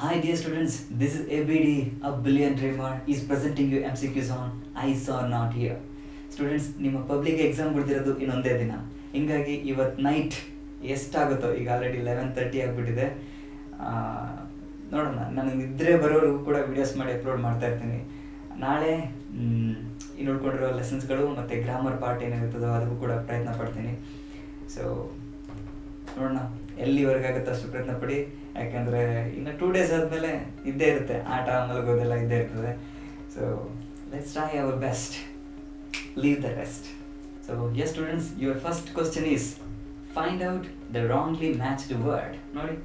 Hi dear students, this is ABD, a billion dreamer, is presenting you MCQs on I saw not here. Students ನಿಮ್ಮ public exam ಬಿಡ್ದಿರೋದು ಇನ್ನೊಂದೇ ದಿನ ಹಿಂಗಾಗಿ ಇವತ್ತು night ಎಷ್ಟಾಗುತ್ತೋ ಈಗ ಆಲ್ರೆಡಿ ಲೆವೆನ್ ತರ್ಟಿ ಆಗಿಬಿಟ್ಟಿದೆ ನೋಡೋಣ ನನಗೆ ನಿದ್ರೆ ಬರೋರು ಕೂಡ ವಿಡಿಯೋಸ್ ಮಾಡಿ ಅಪ್ಲೋಡ್ ಮಾಡ್ತಾ ಇರ್ತೀನಿ ನಾಳೆ ಮ್, ಇನ್ನು ಉಳ್ಕೊಂಡಿರೋ ಲೆಸನ್ಸ್ಗಳು ಮತ್ತು ಗ್ರಾಮರ್ ಪಾರ್ಟ್ ಏನಿರುತ್ತದೋ ಅದಕ್ಕೂ ಕೂಡ ಪ್ರಯತ್ನ ಪಡ್ತೀನಿ ಸೊ ನೋಡೋಣ ಎಲ್ಲಿವರೆಗಾಗುತ್ತೆ ಅಷ್ಟು ಪ್ರಯತ್ನ ಪಡಿ ಯಾಕಂದರೆ ಇನ್ನು ಟೂ ಡೇಸ್ ಆದಮೇಲೆ ಇದ್ದೇ ಇರುತ್ತೆ ಆಟ ಮಲಗೋದೆಲ್ಲ ಇದ್ದೇ ಇರ್ತದೆ so let's try our best leave the rest. So, yes, students, your first question is find out the wrongly matched word. Nodi.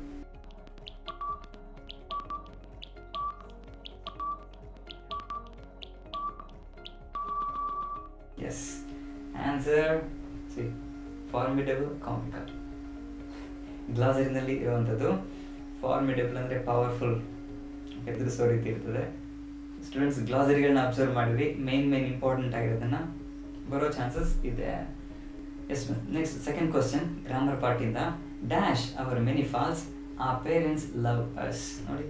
Yes. Answer. See, formidable, comical. ಗ್ಲಾಸರಿನಲ್ಲಿ ಇರುವಂಥದ್ದು ಫಾರ್ಮಿಡೇಬಲ್ ಅಂದರೆ ಪವರ್ಫುಲ್ ಎದುರಿಸೋ ರೀತಿ ಇರ್ತದೆ ಸ್ಟೂಡೆಂಟ್ಸ್ ಗ್ಲಾಸರಿಗಳನ್ನ ಅಬ್ಸರ್ವ್ ಮಾಡಿದ್ವಿ main main important ಆಗಿರೋದನ್ನ ಬರೋ ಚಾನ್ಸಸ್ ಇದೆ yes next second question grammar ಪಾರ್ಟಿಂದ ಡ್ಯಾಶ್ ಅವರ್ ಮೆನಿ ಫಾಲ್ಸ್ ಆ ಪೇರೆಂಟ್ಸ್ ಲವ್ ಅಸ್ ನೋಡಿ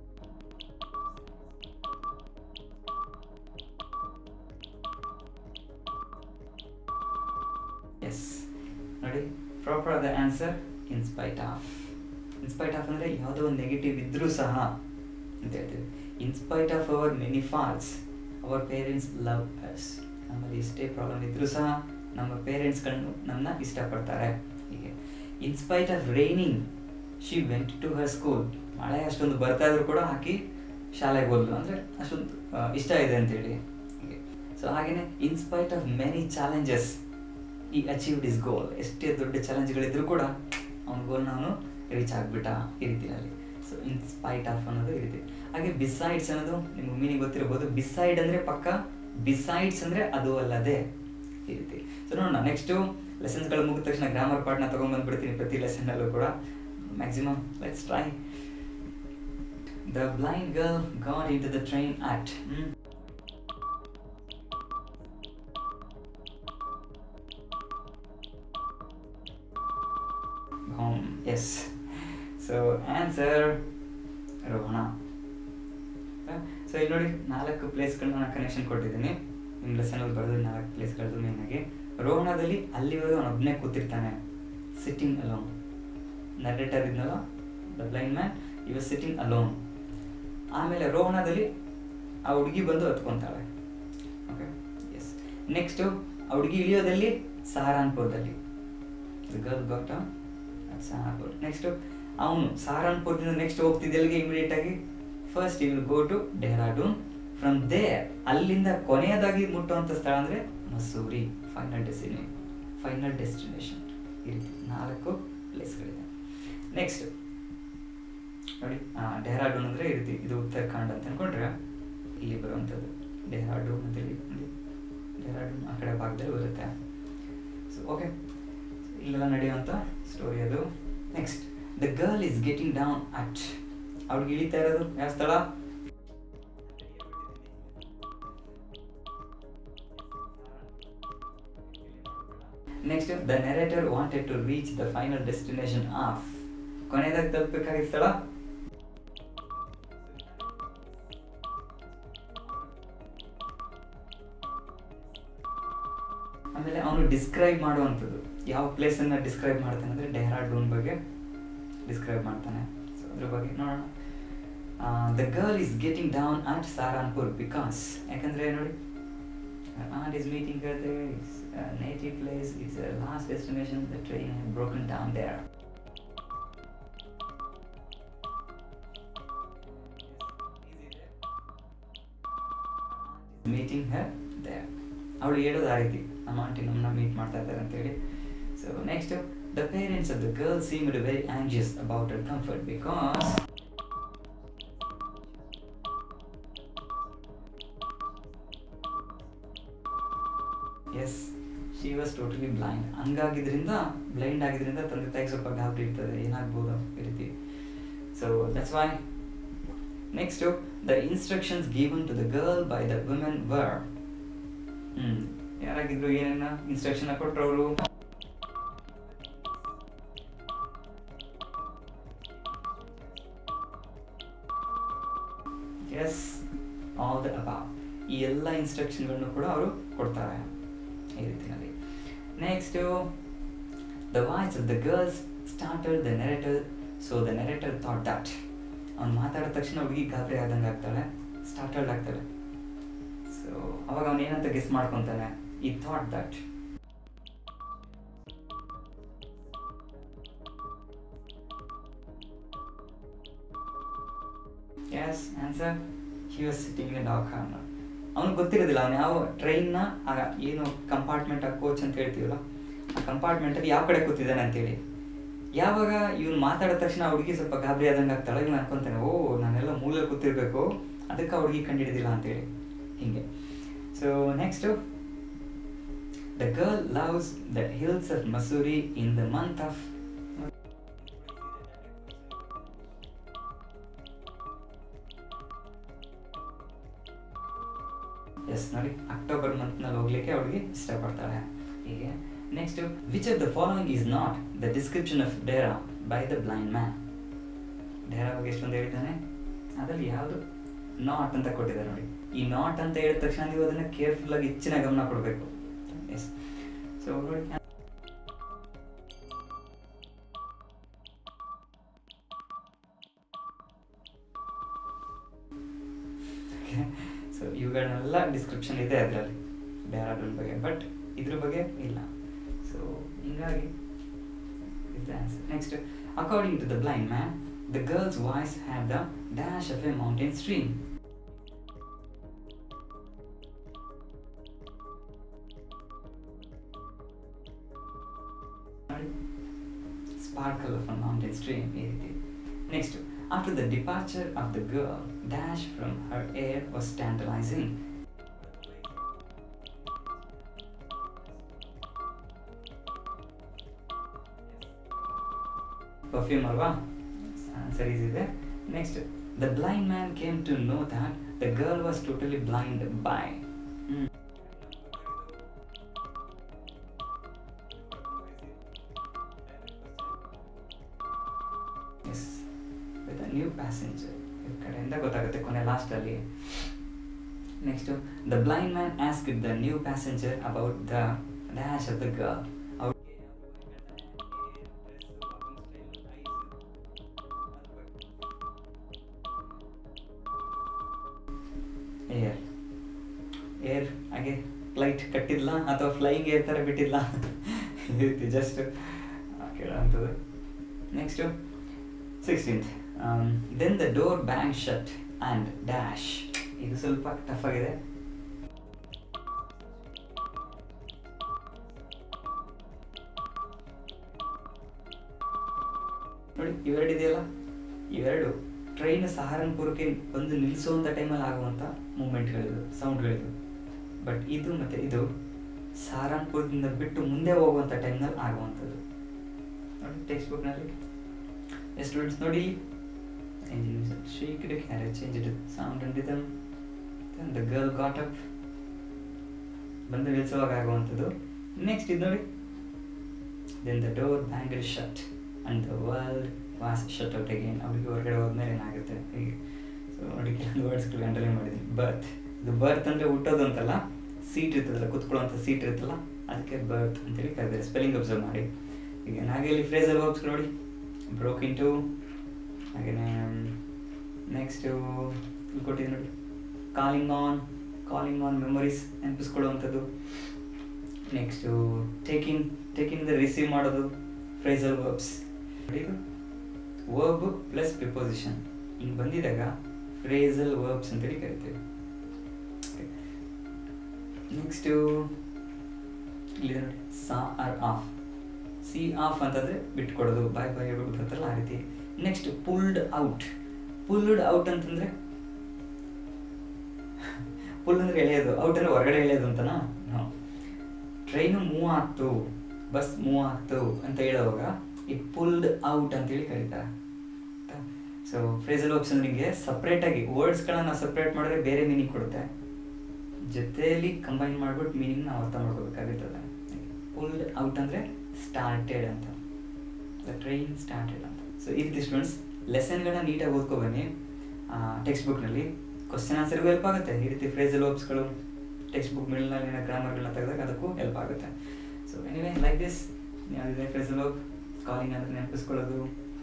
ಎಸ್ ನೋಡಿ ಪ್ರಾಪರ್ ಆದ answer in spite of in spite of ಅಂದರೆ ಯಾವುದೋ ಒಂದು ನೆಗೆಟಿವ್ ಇದ್ರೂ ಸಹ ಅಂತ ಹೇಳ್ತೀವಿ in spite of our many faults our parents love us ನಮ್ಮಲ್ಲಿ ಎಷ್ಟೇ ಪ್ರಾಬ್ಲಮ್ ಇದ್ರೂ ಸಹ ನಮ್ಮ ಪೇರೆಂಟ್ಸ್ಗಳನ್ನು ನಮ್ಮನ್ನ ಇಷ್ಟಪಡ್ತಾರೆ ಹೀಗೆ in spite of raining she went to her school ಮಳೆ ಅಷ್ಟೊಂದು ಬರ್ತಾ ಇದ್ರು ಕೂಡ ಹಾಕಿ ಶಾಲೆಗೆ ಹೋದ್ಲು ಅಂದರೆ ಅಷ್ಟೊಂದು ಆ, ಇಷ್ಟ ಇದೆ ಅಂತೇಳಿ ಹೀಗೆ ಸೊ ಹಾಗೆಯೇ in spite of many challenges he achieved his goal ಎಷ್ಟೇ ದೊಡ್ಡ ಚಾಲೆಂಜ್ಗಳಿದ್ರು ಕೂಡ ಅವ್ನ ಗೋಲ್ನ ಅವನು ರೀಚ್ ಆಗಿಬಿಟ್ಟ ಈ ರೀತಿಯಲ್ಲಿ ಸೊ ಇನ್ಸ್ಪೈಟ್ ಆಫ್ ಅನ್ನೋದು ಈ ರೀತಿ ಹಾಗೆ ಬಿಸೈಡ್ಸ್ ಅನ್ನೋದು ನಿಮ್ಗೆ ಮೀನಿಂಗ್ ಗೊತ್ತಿರ್ಬೋದು ಬಿಸೈಡ್ ಅಂದರೆ ಪಕ್ಕ ಬಿಸೈಡ್ಸ್ ಅಂದರೆ ಅದು ಅಲ್ಲದೆ ಈ ರೀತಿ ಸೊ ನೋಡೋಣ ನೆಕ್ಸ್ಟು ಲೆಸನ್ಸ್ಗಳು ಮುಗಿದ ತಕ್ಷಣ ಗ್ರಾಮರ್ ಪಾರ್ಟ್ನ ತೊಗೊಂಡ್ಬಂದ್ಬಿಡ್ತೀನಿ ಪ್ರತಿ ಲೆಸನ್ನಲ್ಲೂ ಕೂಡ maximum let's try the blind girl got in to the train at home yes so answer Rohana so ಇಲ್ಲಿ ನೋಡಿ ನಾಲ್ಕು ಪ್ಲೇಸ್ಗಳನ್ನ ನಾನು ಕನೆಕ್ಷನ್ ಕೊಟ್ಟಿದ್ದೀನಿ ನಿಮ್ಮ ಲೆಸನಲ್ಲಿ ಬರೆದು ನಾಲ್ಕು ಪ್ಲೇಸ್ಗಳದ್ದು ಮೇನ್ ಆಗಿ ರೋಹಣದಲ್ಲಿ ಅಲ್ಲಿವರೆಗೂ ಅವನು ಒಬ್ಬನೇ ಕೂತಿರ್ತಾನೆ ಸಿಟ್ಟಿಂಗ್ ಅಲೋನ್ ನರೇಟರ್ ಇದ್ನಲ್ಲ the blind man you was sitting alone ಆಮೇಲೆ ರೋಹಣದಲ್ಲಿ ಆ ಹುಡುಗಿ ಬಂದು ಹತ್ಕೊಂತಾಳೆ ಓಕೆ ಎಸ್ ನೆಕ್ಸ್ಟು ಆ ಹುಡುಗಿ ಇಳಿಯೋದಲ್ಲಿ ಸಹಾರನ್ಪುರದಲ್ಲಿ the girl got Saharanpur next ಅವನು ಸಹಾರನ್ಪುರದಿಂದ ನೆಕ್ಸ್ಟ್ ಹೋಗ್ತಿದ್ದಲ್ಲಿಗೆ ಇಮಿಡಿಯೇಟ್ ಆಗಿ first you will go to Dehradun from there ಅಲ್ಲಿಂದ ಕೊನೆಯದಾಗಿ ಮುಟ್ಟುವಂಥ ಸ್ಥಳ ಅಂದರೆ Mussoorie final destination final destination ಈ ರೀತಿ ನಾಲ್ಕು ಪ್ಲೇಸ್ಗಳಿದೆ ನೆಕ್ಸ್ಟ್ ನೋಡಿ ಡೆಹ್ರಾಡೂನ್ ಅಂದರೆ ಈ ರೀತಿ ಇದು ಉತ್ತರಾಖಂಡ್ ಅಂತ ಅನ್ಕೊಂಡ್ರೆ ಇಲ್ಲಿ ಬರುವಂಥದ್ದು ಡೆಹ್ರಾಡೂನ್ ಅಂತೇಳಿ ಇಲ್ಲಿ ಡೆಹ್ರಾಡೂನ್ ಆ ಕಡೆ ಭಾಗದಲ್ಲಿ ಬರುತ್ತೆ ಸೊ ಓಕೆ ಇಲ್ಲೆಲ್ಲ ನಡೆಯುವಂಥ ಸ್ಟೋರಿ ಅದು next the girl is getting down at ಅವ್ರಿಗೆ ಇಳಿತಾ ಇರೋದು ಯಾವ ಸ್ಥಳ next the narrator wanted to reach the final destination of ಕೊನೆಯದಾಗಿ ತಲುಪಬೇಕಾಗಿದ್ದ ಸ್ಥಳ ಆಮೇಲೆ ಅವನು ಡಿಸ್ಕ್ರೈಬ್ ಮಾಡುವಂಥದ್ದು ಯಾವ ಪ್ಲೇಸನ್ನು ಡಿಸ್ಕ್ರೈಬ್ ಮಾಡ್ತಾನೆ ಅಂದರೆ ಡೆಹ್ರಾಡೂನ್ ಬಗ್ಗೆ ಡಿಸ್ಕ್ರೈಬ್ ಮಾಡ್ತಾನೆ ಸೊ ಅದ್ರ ಬಗ್ಗೆ ನೋಡೋಣ the girl is getting down at Saharanpur because ಯಾಕಂದರೆ ನೋಡಿ aunt is meeting her there, it's a native place, it's a last destination, the train had broken down there. Meeting her there ಅವಳು ಹೇಳೋದು ಆ ರೀತಿ ನಮ್ಮ ಆಂಟಿ ನಮ್ಮನ್ನ ಮೀಟ್ ಮಾಡ್ತಾ ಇದ್ದಾರೆ ಅಂತೇಳಿ so next the parents of the girl seemed very anxious about her comfort because yes she was totally blind ಹಂಗಾಗಿದ್ರಿಂದ ಬ್ಲೈಂಡ್ ಆಗಿದ್ರಿಂದ ತಂದೆ ತಾಯಿಗೆ ಸ್ವಲ್ಪ ಗಾಬರಿ ಇರ್ತದೆ ಏನಾಗ್ಬೋದು ಈ ರೀತಿ so that's why next the instructions given to the girl by the women were hmm ಯಾರಾಗಿದ್ರು ಏನೇನ ಇನ್ಸ್ಟ್ರಕ್ಷನ್ ಕೊಟ್ಟರು ಅವರು ಎಸ್ ಆಲ್ ದ ಅಬಾವ್ ಈ ಎಲ್ಲ ಇನ್ಸ್ಟ್ರಕ್ಷನ್ಗಳನ್ನು ಕೂಡ ಅವರು ಕೊಡ್ತಾರೆ ಈ ರೀತಿಯಲ್ಲಿ next the voice of the girls startled the narrator so the narrator thought that ಅವ್ನು ಮಾತಾಡಿದ ತಕ್ಷಣ ಹುಡುಗಿ ಗಾಬರಿ ಆದಂಗೆ ಆಗ್ತಾಳೆ ಸ್ಟಾರ್ಟರ್ಡ್ ಆಗ್ತಾಳೆ ಸೊ ಅವಾಗ ಅವನು ಏನಂತ ಗೆಸ್ ಮಾಡ್ಕೊತಾನೆ ಈ thought that yes answer he was sitting in dark corner ಅವ್ನಿಗೆ ಗೊತ್ತಿರೋದಿಲ್ಲ ಅವ್ನು ಯಾವ ಟ್ರೈನ್ನ ಏನು ಕಂಪಾರ್ಟ್ಮೆಂಟ್ ಆ ಕೋಚ್ ಅಂತ ಹೇಳ್ತೀವಲ್ಲ ಆ ಕಂಪಾರ್ಟ್ಮೆಂಟಲ್ಲಿ ಯಾವ ಕಡೆ ಕೂತಿದ್ದಾನೆ ಅಂತೇಳಿ ಯಾವಾಗ ಇವ್ನು ಮಾತಾಡಿದ ತಕ್ಷಣ ಆ ಹುಡುಗಿ ಸ್ವಲ್ಪ ಗಾಬರಿ ಆದಂಗೆ ಆಗ್ತಾಳೆ ಇವ್ನು ಅನ್ಕೊಂತಾನೆ ಓ ನಾನೆಲ್ಲ ಮೂಲೆಯಲ್ಲಿ ಕೂತಿರ್ಬೇಕು ಅದಕ್ಕೆ ಆ ಹುಡುಗಿ ಕಂಡಿಡಿದಿಲ್ಲ ಅಂತೇಳಿ ಹೀಗೆ so next the girl loves the hills of Mussoorie in the month of yes ನೋಡಿ ಅಕ್ಟೋಬರ್ ಮಂತ್ನಲ್ಲಿ ಹೋಗ್ಲಿಕ್ಕೆ ಅವಳಿಗೆ ಇಷ್ಟಪಡ್ತಾಳೆ ಹೀಗೆ next which of the following is not the description of Dehra by the blind man Dehra ಬಗ್ಗೆ ಎಷ್ಟೊಂದು ಹೇಳಿದ್ದಾನೆ ಅದರಲ್ಲಿ ಯಾವುದು ನಾಟ್ ಅಂತ ಕೊಟ್ಟಿದ್ದಾರೆ ನೋಡಿ ಈ ನಾಟ್ ಅಂತ ಹೇಳಿದ ತಕ್ಷಣ ನೀವು ಅದನ್ನು ಕೇರ್ಫುಲ್ ಆಗಿ ಹೆಚ್ಚಿನ ಗಮನ ಕೊಡಬೇಕು ಎಸ್ ಸೊ ನೋಡಿ ಸೊ ಇವುಗಳನ್ನೆಲ್ಲ ಡಿಸ್ಕ್ರಿಪ್ಷನ್ ಇದೆ ಅದರಲ್ಲಿ ಡ್ಯಾರಾಡೂನ್ ಬಗ್ಗೆ ಬಟ್ ಇದ್ರ ಬಗ್ಗೆ ಇಲ್ಲ ಸೊ ಹಿಂಗಾಗಿ is answer next according to the blind man the girls voice have the dash of a mountain stream sparkle of a mountain stream ಈ ರೀತಿ next After the departure of the girl, dash from her air was tantalizing. Perfume alva? Answer is there. Next, the blind man came to know that the girl was totally blind by. Hmm. Yes. With a new passenger ಈ ಕಡೆಯಿಂದ ಗೊತ್ತಾಗುತ್ತೆ ಕೊನೆ ಲಾಸ್ಟಲ್ಲಿ next the blind man ask the new passenger about the dash of the girl air air ಹಾಗೆ flight ಕಟ್ಟಿದ್ಲ ಅಥವಾ flying air ಥರ ಬಿಟ್ಟಿಲ್ಲ ಈ ರೀತಿ ಜಸ್ಟ್ ಕೇಳೋವಂಥದ್ದು next sixteenth then the door bang shut and dash ಇದು ಸ್ವಲ್ಪ ಟಫ್ ಆಗಿದೆ ನೋಡಿ ಇವೆರಡು ಇದೆಯಲ್ಲ ಇವೆರಡು ಟ್ರೈನ್ ಸಹಾರನ್ಪುರಕ್ಕೆ ಬಂದು ನಿಲ್ಲಿಸುವಂಥ ಟೈಮಲ್ಲಿ ಆಗುವಂಥ ಮೂಮೆಂಟ್ಗಳಿದು ಸೌಂಡ್ಗಳಿದು ಬಟ್ ಇದು ಮತ್ತು ಇದು ಸಹಾರನ್ಪುರದಿಂದ ಬಿಟ್ಟು ಮುಂದೆ ಹೋಗುವಂಥ ಟೈಮ್ನಲ್ಲಿ ಆಗುವಂಥದ್ದು ನೋಡಿ ಟೆಕ್ಸ್ಟ್ ಬುಕ್ನಲ್ಲಿ ಸ್ಟೂಡೆಂಟ್ಸ್ ನೋಡಿ engine whistle shrieked, carriage changed sound and rhythm. Then the girl got up. ಬಂದು ನಿಲ್ಸುವಾಗ ಆಗುವಂಥದ್ದು ನೆಕ್ಸ್ಟ್ ಇದು ನೋಡಿ then the door banged shut and the world was shut out again ಅವಳಿಗೆ ಹೊರಗಡೆ ಹೋದ್ಮೇಲೆ ಏನಾಗುತ್ತೆ ಹೀಗೆ ಸೊ ನೋಡಿ ಕೆಲವೊಂದು ವರ್ಡ್ಸ್ಗಳು ಅಂಡರ್ಲೈನ್ ಮಾಡಿದ್ದೀನಿ ಬರ್ತ್ ಇದು ಬರ್ತ್ ಅಂದರೆ ಹುಟ್ಟೋದು ಅಂತಲ್ಲ ಸೀಟ್ ಇರ್ತದಲ್ಲ ಕುತ್ಕೊಳ್ಳೋಂಥ ಸೀಟ್ ಇರುತ್ತಲ್ಲ ಅದಕ್ಕೆ ಬರ್ತ್ ಅಂತೇಳಿ ಕರೆದಿದ್ದಾರೆ ಸ್ಪೆಲ್ಲಿಂಗ್ ಅಬ್ಸರ್ವ್ ಮಾಡಿ ಈಗ ಹಾಗೆ ಇಲ್ಲಿ ಫ್ರೇಸಲ್ ವರ್ಬ್ಸ್ ನೋಡಿ ಬ್ರೋಕ್ ಇಂಟು ಹಾಗೆಯೇ ನೆಕ್ಸ್ಟು ಇಲ್ಲಿ ಕೊಟ್ಟಿದ್ದೀನಿ ನೋಡಿ calling on calling on memories ನೆನಪಿಸ್ಕೊಳ್ಳುವಂಥದ್ದು ನೆಕ್ಸ್ಟು ಟೇಕಿಂಗ್ ಟೇಕಿಂಗ್ ರಿಸೀವ್ ಮಾಡೋದು ಫ್ರೇಸಲ್ ವರ್ಬ್ಸ್ ಇದು ವರ್ಬ್ ಪ್ಲಸ್ ಪ್ರಿಪೋಸಿಷನ್ ಹಿಂಗೆ ಬಂದಿದಾಗ ಫ್ರೇಸಲ್ ವರ್ಬ್ಸ್ ಅಂತೇಳಿ ಕರಿತೀವಿ ನೆಕ್ಸ್ಟು ಇಲ್ಲಿ ನೋಡಿ saw her off see off ಅಂತಂದರೆ ಬಿಟ್ಕೊಡೋದು ಬಾಯ್ ಬಾಯ್ ಹೇಳ್ಬಿಟ್ಟು ಬರ್ತಲ್ಲ ಆ ರೀತಿ next pulled out pulled out ಅಂತಂದರೆ ಪುಲ್ ಅಂದರೆ ಎಳೆಯೋದು ಔಟ್ ಅಂದರೆ ಹೊರಗಡೆ ಎಳೆಯೋದು ಅಂತನಾ ಟ್ರೈನು ಮೂವ್ ಆಗ್ತು ಬಸ್ ಮೂವ್ ಆಗ್ತು ಅಂತ ಹೇಳುವಾಗ ಈ ಪುಲ್ಡ್ ಔಟ್ ಅಂತೇಳಿ ಕರೀತಾರೆ ಸೊ ಫ್ರೇಸಲ್ ವರ್ಬ್ಸ್ ಅಂದ್ರೆ ನಿಮಗೆ ಸಪ್ರೇಟಾಗಿ ವರ್ಡ್ಸ್ಗಳನ್ನ ನಾವು ಸಪ್ರೇಟ್ ಮಾಡಿದ್ರೆ ಬೇರೆ ಮೀನಿಂಗ್ ಕೊಡುತ್ತೆ ಜೊತೆಯಲ್ಲಿ ಕಂಬೈನ್ ಮಾಡ್ಬಿಟ್ಟು ಮೀನಿಂಗ್ ನಾವು ಅರ್ಥ ಮಾಡ್ಕೋಬೇಕಾಗುತ್ತದೆ ಪುಲ್ಡ್ ಔಟ್ ಅಂದರೆ ಸ್ಟಾರ್ಟೆಡ್ ಅಂತ ದ ಟ್ರೈನ್ ಸ್ಟಾರ್ಟೆಡ್ ಅಂತ ಸೊ ಈ ರೀತಿ ಸ್ಟೂಡೆಂಟ್ಸ್ ಲೆಸನ್ಗಳನ್ನ ನೀಟಾಗಿ ಓದ್ಕೊ ಬನ್ನಿ ಟೆಕ್ಸ್ಟ್ ಬುಕ್ನಲ್ಲಿ ಕ್ವಶನ್ ಆನ್ಸರ್ಗೂ ಹೆಲ್ಪ್ ಆಗುತ್ತೆ ಈ ರೀತಿ ಫ್ರೇಸಲ್ ಓಪ್ಸ್ಗಳು ಟೆಕ್ಸ್ಟ್ ಬುಕ್ ಮಿಡ್ಲ್ನಲ್ಲಿ ಏನೋ ಗ್ರಾಮರ್ಗಳನ್ನ ತೆಗೆದಾಗ ಅದಕ್ಕೂ ಹೆಲ್ಪ್ ಆಗುತ್ತೆ ಸೊ ಎನಿವೇ ಲೈಕ್ ದಿಸ್ ಯಾವುದಿದೆ ಫ್ರೇಸಲ್ ಓಪ್ ಕಾಲಿಂಗ್ ಅಂದರೆ ನೆನಪಿಸ್ಕೊಳ್ಳೋದು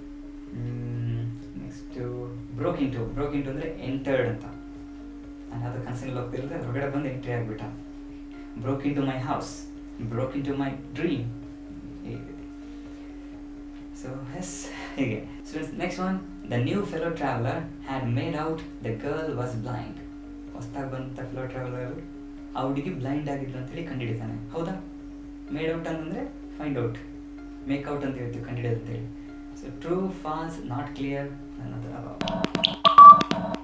next broking to broking to ಅಂದರೆ ಎಂಟರ್ಡ್ ಅಂತ ನಾನು ಯಾವುದೋ ಕನಸಿನಲ್ಲಿ ಹೋಗ್ತಿಲ್ಲದೆ ಹೊರಗಡೆ ಬಂದು ಎಂಟ್ರಿ ಆಗಿಬಿಟ್ಟ broke in to my house broke in to my dream ಈ ರೀತಿ ಸೊ ಎಸ್ ಹೀಗೆ students next one the new fellow traveller had made out the girl was blind ಹೊಸ್ದಾಗಿ ಬಂದಂಥ ಫೆಲೋ ಟ್ರಾವೆಲರ್ ಆ ಹುಡುಗಿ ಬ್ಲೈಂಡ್ ಆಗಿದ್ಲು ಅಂತೇಳಿ ಕಂಡುಹಿಡಿತಾನೆ ಹೌದಾ ಮೇಡ್ ಔಟ್ ಅಂತಂದರೆ ಫೈಂಡ್ ಔಟ್ ಮೇಕ್ ಔಟ್ ಅಂತ ಹೇಳ್ತೀವಿ ಕಂಡುಹಿಡಿಯೋದು ಅಂತೇಳಿ so true false not clear ನನ್ನ ಹತ್ರ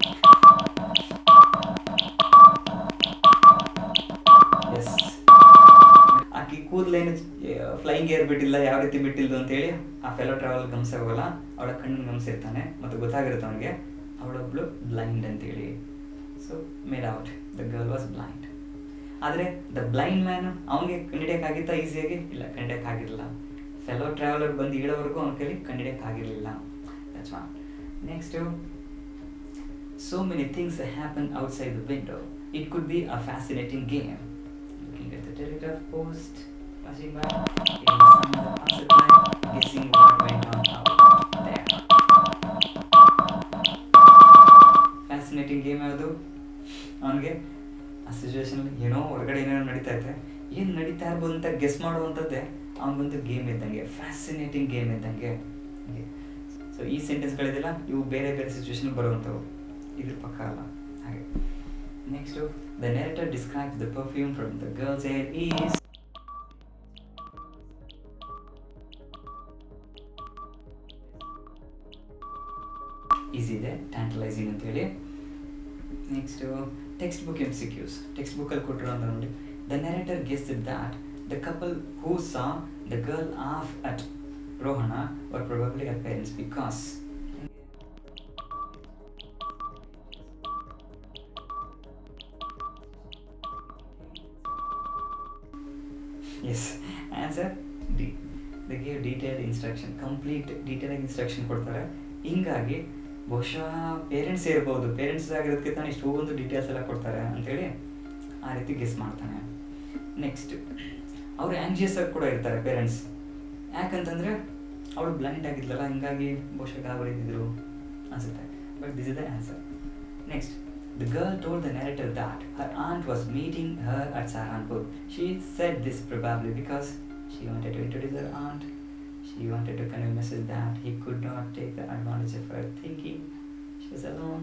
ಎಸ್ ಆಕಿ ಕೂದಲೇನು ಫ್ಲೈಯಿಂಗ್ ಏರ್ ಬಿಟ್ಟಿಲ್ಲ ಯಾವ ರೀತಿ ಬಿಟ್ಟಿಲ್ದು ಅಂತೇಳಿ ಆ ಫೆಲೋ ಟ್ರಾವೆಲ್ ಗಮನಿಸೋಲ್ಲ ಅವಳ ಕಣ್ಣನ್ನು ಗಮನಿಸಿರ್ತಾನೆ ಮತ್ತು ಗೊತ್ತಾಗಿರುತ್ತೆ ಅವನಿಗೆ ಅವಳೊಬ್ಳು ಬ್ಲೈಂಡ್ ಅಂತೇಳಿ so made out the girl was blind ಆದರೆ ದ ಬ್ಲೈಂಡ್ ಮ್ಯಾನ್ ಅವನಿಗೆ ಕಂಡಿಡಿಯೋಕ್ಕಾಗಿತ್ತಾ ಈಸಿಯಾಗಿ ಇಲ್ಲ ಕಂಡಿಡಿಯೋಕ್ಕಾಗಿರಲಿಲ್ಲ ಫೆಲೋ ಟ್ರಾವೆಲರ್ ಬಂದು ಹೇಳೋವರೆಗೂ ಅವನ ಕೈಲಿ ಕಂಡಿಡಿಯೋಕ್ಕಾಗಿರಲಿಲ್ಲ that's one next So many things happen outside the window. It could be a fascinating game. Looking at the telegraph post, passing by, hearing someone pass by, guessing what went on out there. Fascinating game ಯಾವುದು ಅವನಿಗೆ ಆ ಸಿಚುವೇಶನಲ್ಲಿ ಏನೋ ಹೊರಗಡೆ ಏನೇನೋ ನಡೀತಾ ಇದೆ ಏನು ನಡೀತಾ ಇರ್ಬೋದು ಅಂತ ಗೆಸ್ ಮಾಡುವಂಥದ್ದೇ ಅವನಿಗೊಂದು ಗೇಮ್ ಇದ್ದಂಗೆ ಫ್ಯಾಸಿನೇಟಿಂಗ್ ಗೇಮ್ ಇದ್ದಂಗೆ ಸೊ ಈ ಸೆಂಟೆನ್ಸ್ಗಳಿದೆಲ್ಲ ಇವು ಬೇರೆ ಬೇರೆ ಸಿಚುವೇಶನ್ ಬರುವಂಥವು ಇದ್ರ ಪಕ್ಕ ಅಲ್ಲ ಹಾಗೆ next the narrator describe the perfume from the girls air is easy ಇದೆ ಟ್ಯಾಂಟಲೈಸಿಂಗ್ ಅಂತೇಳಿ next text book MCQs text ಬುಕ್ಕಲ್ಲಿ ಕೊಟ್ಟಿರೋ ಅಂತ ನೋಡಿ the narrator guess that the couple who saw the girl off at Rohana were probably her parents because yes answer D the give detailed instruction complete ಡೀಟೇಲಾಗಿ instruction ಕೊಡ್ತಾರೆ ಹಿಂಗಾಗಿ ಬಹುಶಃ parents ಇರ್ಬೋದು parents ಆಗಿರೋದಕ್ಕಿಂತ ಇಷ್ಟೊಂದು ಡೀಟೇಲ್ಸ್ ಎಲ್ಲ ಕೊಡ್ತಾರೆ ಅಂಥೇಳಿ ಆ ರೀತಿ ಗೆಸ್ ಮಾಡ್ತಾನೆ ನೆಕ್ಸ್ಟ್ ಅವರು ಆ್ಯಂಗ್ಜಿಯಸ್ ಆಗಿ ಕೂಡ ಇರ್ತಾರೆ ಪೇರೆಂಟ್ಸ್ ಯಾಕಂತಂದರೆ ಅವಳು ಬ್ಲೈಂಡ್ ಆಗಿದ್ಲಲ್ಲ ಹಿಂಗಾಗಿ ಬಹುಶಃ ಗಾಬರಿದ್ರು ಅನಿಸುತ್ತೆ but this is the answer next The girl told the narrator that her aunt was meeting her at Saharanpur. She said this probably because she wanted to introduce her aunt. She wanted to convey a message that he could not take the advantage of her thinking she was alone.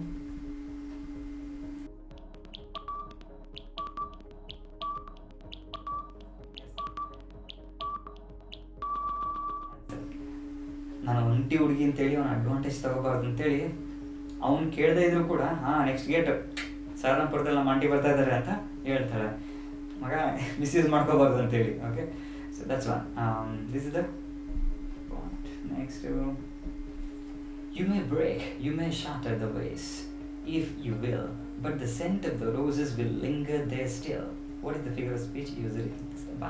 ನಾನು ಒಂಟಿ ಹುಡುಗಿ ಅಂತೇಳಿ ಅವನ advantage ತಗೋಬಾರ್ದು ಅಂತೇಳಿ ಅವ್ನು ಕೇಳದೇ ಇದ್ರು ಕೂಡ ಹಾಂ ನೆಕ್ಸ್ಟ್ ಗೇಟ್ ಸಾಧನಪುರದಲ್ಲಿ ನಮ್ಮ ಆಂಟಿ ಬರ್ತಾ ಇದ್ದಾರೆ ಅಂತ ಹೇಳ್ತಾಳೆ ಮಗ ಮಿಸ್ಯೂಸ್ ಮಾಡ್ಕೋಬಾರ್ದು ಅಂತೇಳಿ okay so that's one this is the next you may break you may shatter the vase if you will but the scent of the roses will linger there still what is the figure of speech usually ಬಾ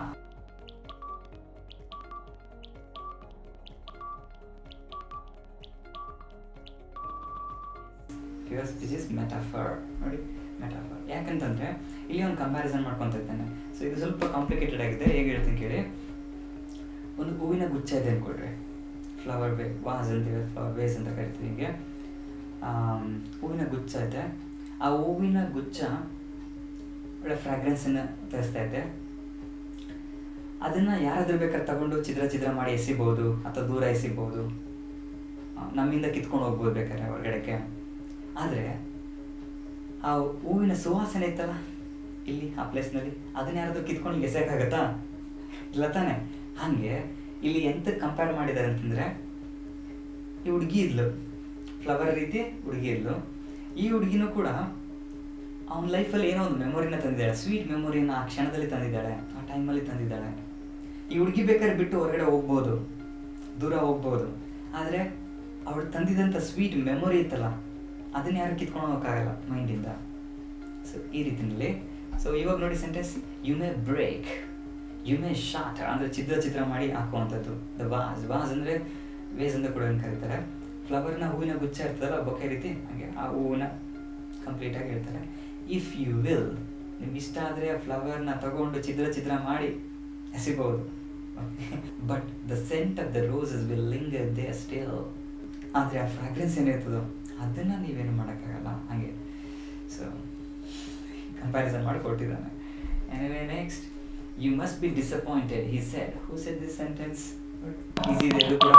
figure speech is metaphor ನೋಡಿ metaphor ಯಾಕಂತಂದರೆ ಇಲ್ಲಿ ಒಂದು comparison ಮಾಡ್ಕೊತ ಇದ್ದಾನೆ so ಇದು ಸ್ವಲ್ಪ complicated ಆಗಿದೆ ಹೇಗೆ ಹೇಳ್ತೀನಿ ಕೇಳಿ ಒಂದು ಹೂವಿನ ಗುಚ್ಛ ಇದೆ ಅಂದ್ಕೊಳ್ರಿ ಫ್ಲವರ್ ವೇ ವಾಸ್ ಅಂತೀವಿ ಫ್ಲವರ್ ವೇಸ್ ಅಂತ ಕರಿತೀವಿ ಹೀಗೆ ಹೂವಿನ ಗುಚ್ಛ ಐತೆ ಆ ಹೂವಿನ ಗುಚ್ಛ ಒಳ್ಳೆ ಫ್ರಾಗ್ರೆನ್ಸನ್ನು ತರಿಸ್ತಾ ಐತೆ ಅದನ್ನು ಯಾರಾದ್ರೂ ಬೇಕಾದ್ರೆ ತಗೊಂಡು ಚಿದ್ರ ಚಿದ್ರ ಮಾಡಿ ಎಸಿಬೋದು ಅಥವಾ ದೂರ ಎಸಿಬೋದು ನಮ್ಮಿಂದ ಕಿತ್ಕೊಂಡು ಹೋಗ್ಬೋದು ಬೇಕಾದ್ರೆ ಹೊರಗಡೆಗೆ ಆದರೆ ಆ ಹೂವಿನ ಸುವಾಸನೆ ಇತ್ತಲ್ಲ ಇಲ್ಲಿ ಆ ಪ್ಲೇಸ್ನಲ್ಲಿ ಅದನ್ನ ಯಾರಾದ್ರೂ ಕಿತ್ಕೊಂಡು ಎಸೆಯೋಕ್ಕಾಗತ್ತಾ ಇಲ್ಲ ತಾನೆ ಹಾಗೆ ಇಲ್ಲಿ ಎಂತ ಕಂಪೇರ್ ಮಾಡಿದ್ದಾರೆ ಅಂತಂದರೆ ಈ ಹುಡುಗಿ ಇದ್ಲು ಫ್ಲವರ್ ರೀತಿ ಹುಡುಗಿ ಇದ್ಲು ಈ ಹುಡುಗಿನೂ ಕೂಡ ಅವನ ಲೈಫಲ್ಲಿ ಏನೋ ಒಂದು ಮೆಮೊರಿನ ತಂದಿದ್ದಾಳೆ ಸ್ವೀಟ್ ಮೆಮೊರಿನ ಆ ಕ್ಷಣದಲ್ಲಿ ತಂದಿದ್ದಾಳೆ ಆ ಟೈಮಲ್ಲಿ ತಂದಿದ್ದಾಳೆ ಈ ಹುಡುಗಿ ಬೇಕಾದ್ರೆ ಬಿಟ್ಟು ಹೊರಗಡೆ ಹೋಗ್ಬೋದು ದೂರ ಹೋಗ್ಬೋದು ಆದರೆ ಅವಳು ತಂದಿದ್ದಂಥ ಸ್ವೀಟ್ ಮೆಮೊರಿ ಇತ್ತಲ್ಲ ಅದನ್ನ ಯಾರು ಕಿತ್ಕೊಂಡು ಹೋಗೋಕ್ಕಾಗಲ್ಲ ಮೈಂಡಿಂದ ಸೊ ಈ ರೀತಿಯಲ್ಲಿ ಸೊ ಇವಾಗ ನೋಡಿ sentence you may break you may ಶಾರ್ಟ್ ಅಂದರೆ ಚಿತ್ರ ಚಿತ್ರ ಮಾಡಿ ಹಾಕುವಂಥದ್ದು ದ ವಾಸ್ ವಾಸ್ ಅಂದರೆ ವೇಸ್ ಅಂತ ಕೂಡ ಕರೀತಾರೆ ಫ್ಲವರ್ನ ಹೂವಿನ ಗುಚ್ಛ ಇರ್ತದಲ್ಲ ಬೊಕ್ಕೆ ರೀತಿ ಹಾಗೆ ಆ ಹೂವಿನ ಕಂಪ್ಲೀಟಾಗಿ ಹೇಳ್ತಾರೆ ಇಫ್ ಯು ವಿಲ್ ನಿಮ್ಗೆ ಇಷ್ಟ ಆದರೆ ಆ ಫ್ಲವರ್ನ ತಗೊಂಡು ಚಿದ್ರ ಚಿತ್ರ ಮಾಡಿ ಎಸಿಬೋದು but the scent of the roses will linger there still ಆದರೆ ಆ ಫ್ರಾಗ್ರೆನ್ಸ್ ಏನಿರ್ತದೋ ಅದನ್ನು ನೀವೇನು ಮಾಡೋಕ್ಕಾಗಲ್ಲ ಹಾಗೆ ಸೊ ಕಂಪ್ಯಾರಿಸನ್ ಮಾಡಿ ಕೊಟ್ಟಿದ್ದಾನೆ anyway next you must be disappointed he said who said this sentence ಈಸಿ ಇದೆ ಇದು ಕೂಡ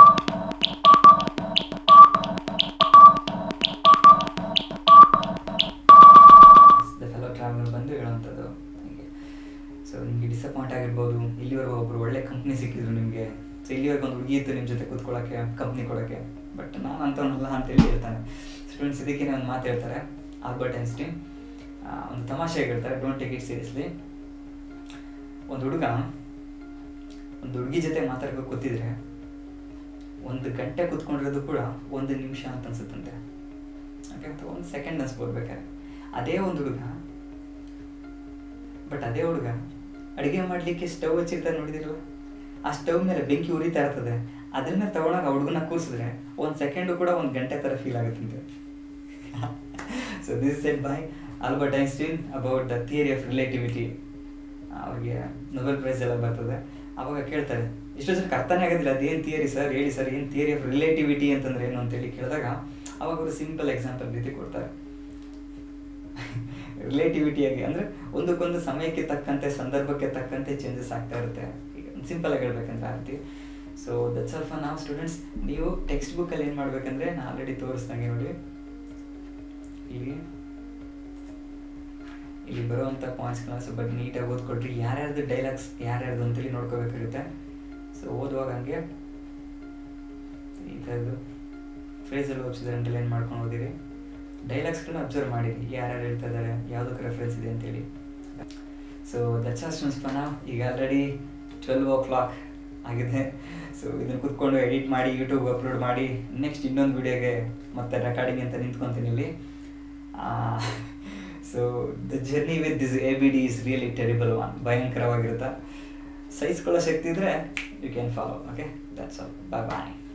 ದ ಫೆಲೋ ಟ್ರಾವೆಲರ್ ಬಂದು ಹೇಳೋವಂಥದ್ದು ಹೀಗೆ ಸೊ ನಿಮಗೆ ಡಿಸಪಾಯಿಂಟ್ ಆಗಿರ್ಬೋದು ಇಲ್ಲಿವರೆಗೂ ಒಬ್ರು ಒಳ್ಳೆ ಕಂಪ್ನಿ ಸಿಕ್ಕಿದ್ರು ನಿಮಗೆ ಸೊ ಇಲ್ಲಿವರೆಗೂ ಒಂದು ಹುಡುಗಿ ಇತ್ತು ನಿಮ್ಮ ಜೊತೆ ಕೂತ್ಕೊಳ್ಳೋಕ್ಕೆ ಕಂಪ್ನಿ ಕೊಡೋಕ್ಕೆ ಬಟ್ ನಾನು ಅಂಥವನಲ್ಲ ಅಂತೇಳಿ ಹೇಳ್ತಾನೆ ಸ್ಟೂಡೆಂಟ್ಸ್ ಇದಕ್ಕೆ ಒಂದು ಮಾತು ಹೇಳ್ತಾರೆ ಆಲ್ಬರ್ಟ್ ಐನ್ಸ್ಟೀನ್ ಆ, ಒಂದು ತಮಾಷೆಗೆ ಹೇಳ್ತಾರೆ ಡೋಂಟ್ ಟೇಕ್ ಇಟ್ ಸೀರಿಯಸ್ಲಿ ಒಂದು ಹುಡುಗ ಒಂದು ಹುಡುಗಿ ಜೊತೆ ಮಾತಾಡ್ಕೊ ಕೂತಿದ್ರೆ ಒಂದು ಗಂಟೆ ಕೂತ್ಕೊಂಡಿರೋದು ಕೂಡ ಒಂದು ನಿಮಿಷ ಅಂತ ಅನ್ಸುತ್ತಂತೆ ಓಕೆ ಅಥವಾ ಒಂದು ಸೆಕೆಂಡ್ ಅನ್ಸ್ಬೋದು ಬೇಕಾದ್ರೆ ಅದೇ ಒಂದು ಹುಡುಗ ಬಟ್ ಅದೇ ಹುಡುಗ ಅಡುಗೆ ಮಾಡಲಿಕ್ಕೆ ಸ್ಟವ್ ಹಚ್ಚಿರ್ತಾರೆ ನೋಡಿದಿರಲ್ಲ ಆ ಸ್ಟವ್ ಮೇಲೆ ಬೆಂಕಿ ಉರಿತಾ ಇರ್ತದೆ ಅದ್ರ ಮೇಲೆ ತಗೊಳಗ ಆ ಹುಡುಗನ ಕೂರಿಸಿದ್ರೆ ಒಂದು ಸೆಕೆಂಡು ಕೂಡ ಒಂದು ಗಂಟೆ ಥರ ಫೀಲ್ ಆಗುತ್ತಂತೆ so this set by Albert Einstein about the theory of relativity ಅವ್ರಿಗೆ ನೊಬೆಲ್ ಪ್ರೈಸ್ ಎಲ್ಲ ಬರ್ತದೆ ಅವಾಗ ಕೇಳ್ತಾರೆ ಎಷ್ಟೋ ಜನಕ್ಕೆ ಅರ್ಥನೇ ಆಗೋದಿಲ್ಲ ಅದೇನು ಥಿಯರಿ ಸರ್ ಹೇಳಿ ಸರ್ ಏನು ಥಿಯರಿ ಆಫ್ ರಿಲೇಟಿವಿಟಿ ಅಂತಂದ್ರೆ ಏನು ಅಂತೇಳಿ ಕೇಳಿದಾಗ ಅವಾಗ ಅವರು ಸಿಂಪಲ್ ಎಕ್ಸಾಂಪಲ್ ರೀತಿ ಕೊಡ್ತಾರೆ ರಿಲೇಟಿವಿಟಿಯಾಗಿ ಅಂದರೆ ಒಂದಕ್ಕೊಂದು ಸಮಯಕ್ಕೆ ತಕ್ಕಂತೆ ಸಂದರ್ಭಕ್ಕೆ ತಕ್ಕಂತೆ ಚೇಂಜಸ್ ಆಗ್ತಾ ಇರುತ್ತೆ ಈಗ ಸಿಂಪಲ್ ಆಗಿ ಹೇಳ್ಬೇಕಂತ ಆ ರೀತಿ ಸೊ ದಟ್ಸ್ ಆಲ್ ಫಾರ್ ನಾವು ಸ್ಟೂಡೆಂಟ್ಸ್ ನೀವು ಟೆಕ್ಸ್ಟ್ ಬುಕ್ಕಲ್ಲಿ ಏನು ಮಾಡ್ಬೇಕಂದ್ರೆ ನಾನು ಆಲ್ರೆಡಿ ತೋರಿಸ್ದಂಗೆ ನೋಡಿ ಇಲ್ಲಿ ಇಲ್ಲಿ ಬರುವಂಥ ಪಾಯಿಂಟ್ಸ್ಗಳನ್ನ ಸ್ವಲ್ಪ ನೀಟಾಗಿ ಓದ್ಕೊಳ್ರಿ ಯಾರ್ಯಾರ್ದು ಡೈಲಾಗ್ಸ್ ಯಾರ್ಯಾರ್ದು ಅಂತೇಳಿ ನೋಡ್ಕೋಬೇಕಾಗುತ್ತೆ ಸೊ ಓದುವಾಗ ಹಂಗೆ ಈ ಥರದ್ದು ಫ್ರೇಸಲ್ಲಿ ಓದಿಸಿದ್ರೆ ಏನು ಮಾಡ್ಕೊಂಡು ಓದಿರಿ ಡೈಲಾಗ್ಸ್ಗಳನ್ನ ಅಬ್ಸರ್ವ್ ಮಾಡಿರಿ ಯಾರ್ಯಾರು ಹೇಳ್ತಾ ಇದ್ದಾರೆ ಯಾವುದಕ್ಕೆ ರೆಫರೆನ್ಸ್ ಇದೆ ಅಂತೇಳಿ ಸೊ ದಟ್ಸ್ ಸ್ಟೂಡೆಂಟ್ಸ್ ಪನ ಈಗ ಆಲ್ರೆಡಿ ಟ್ವೆಲ್ವ್ ಓ ಕ್ಲಾಕ್ ಆಗಿದೆ ಸೊ ಇದನ್ನು ಕುತ್ಕೊಂಡು ಎಡಿಟ್ ಮಾಡಿ ಯೂಟ್ಯೂಬ್ ಅಪ್ಲೋಡ್ ಮಾಡಿ ನೆಕ್ಸ್ಟ್ ಇನ್ನೊಂದು ವಿಡಿಯೋಗೆ ಮತ್ತೆ ರೆಕಾರ್ಡಿಂಗ್ ಅಂತ ನಿಂತ್ಕೊತೀನಿ ಇಲ್ಲಿ so the journey with this A B D is really terrible one ಭಯಂಕರವಾಗಿರುತ್ತೆ ಸಹಿಸ್ಕೊಳ್ಳೋ ಶಕ್ತಿ ಇದ್ದರೆ you can follow okay that's all bye bye